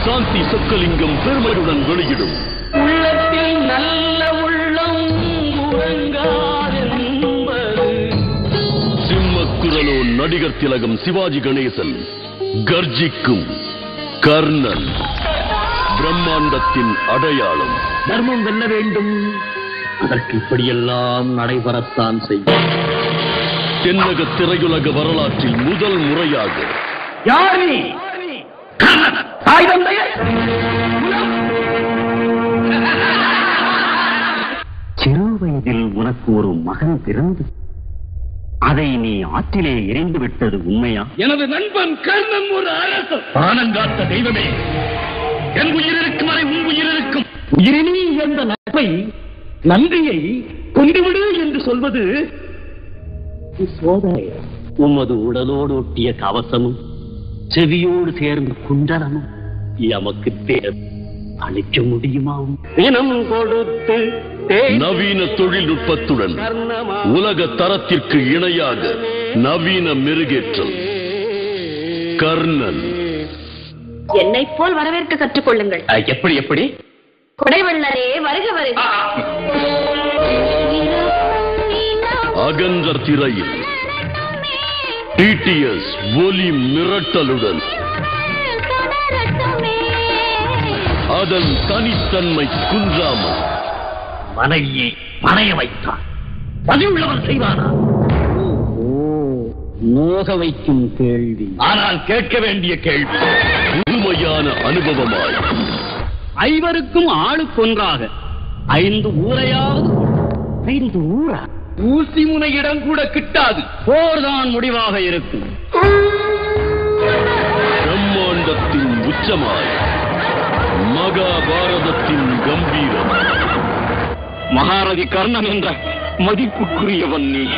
சாந்தி சொக்கலிங்கம் பெருமையுடன் வெளியிடும் உள்ளத்தில் நல்ல உள்ளம் உறங்காதென்பது சிம்மக்குரலோ நடிகர் திலகம் சிவாஜி கணேசன் கர்ஜிக்கும் கர்ணன் பிரம்மாண்டத்தின் அடையாளம் தர்மம் வெல்ல வேண்டும் அதற்கு இப்படியெல்லாம் நடைபெறத்தான் செய்யும் தென்னக திரையுலக வரலாற்றில் முதல் முறையாக யார் நீ தாய் தந்தையர் சிறு வயதில் உனக்கு ஒரு மகன் பிறந்து அதை நீ ஆற்றிலே எரிந்து விட்டது உண்மையா எனது நண்பன் கர்ணன் ஒரு அரசன் ஆனங்காத்த தெய்வமே என் உயிர் இருக்கும் வரை உன் உயிர் இருக்கும் உயிரினி என்ற நட்பை நன்றியை கொண்டுவிடு என்று சொல்வது சோதனை உமது உடலோடு ஒட்டிய கவசமும் செவியோடு சேர்ந்த குண்டலமும் எமக்கு தேர் அளிக்க முடியுமா தினம் கொடுத்து தேய் நவீன தொழில்நுட்பத்துடன் கர்ணமா உலக தரத்திற்கு இணையாக நவீன மெருகேற்றம் கர்ணன் என்னை போல் வரவேற்க கற்றுக்கொள்ளுங்கள் அஹ், எப்படி எப்படி கொடைவள்ளலே வருக வருக அகன்ற திரையில் டிடிஎஸ் ஒலி மிரட்டலுடன் அதன் தனித்தன்மை குன்றாமல் மனைவியை பணைய வைத்தான் பதிவுள்ளவன் செய்வானா மோக வைக்கும் கேள்வி ஆனால் கேட்க வேண்டிய கேள்வி புதுமையான அனுபவமாய் ஐவருக்கும் ஆளுக்கொன்றாக ஐந்து ஊரையாவது ஐந்து ஊரா ஊசி முனை இடம் கூட கிட்டாது போர்தான் முடிவாக இருக்கும் பிரம்மாண்டத்தின் உச்சமாய் மகாபாரதத்தின் கம்பீரம் மகாரதி கர்ணன் என்ற மதிப்புக்குரியவன் நீ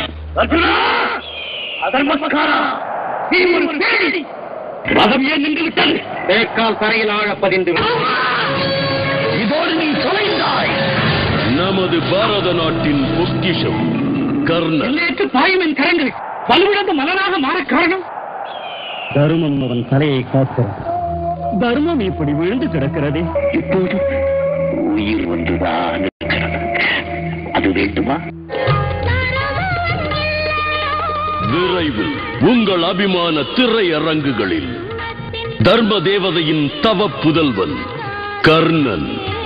அதர்மஸ்காரா நீ ஒரு பேடி ரதம் ஏன் நின்று விட்டது தேக்கால் தரையில் ஆழ பதிந்து இதோடு நீ தொலைந்தாய் நமது பாரத நாட்டின் பொக்கிஷம் கர்ணன் எல்லையற்ற தாயும் என் கரங்கள் வலுவிழந்த மலனாக மாற காரணம் தருமம் அவன் தலையை காக்கிறது தர்மம் இப்படி விழுந்து கிடக்கிறதே இப்போது உயிர் ஒன்றுதான் இருக்கிறது. அது வேண்டுமா விரைவில் உங்கள் அபிமான திரையரங்குகளில் தர்ம தேவதையின் தவ புதல்வன் கர்ணன்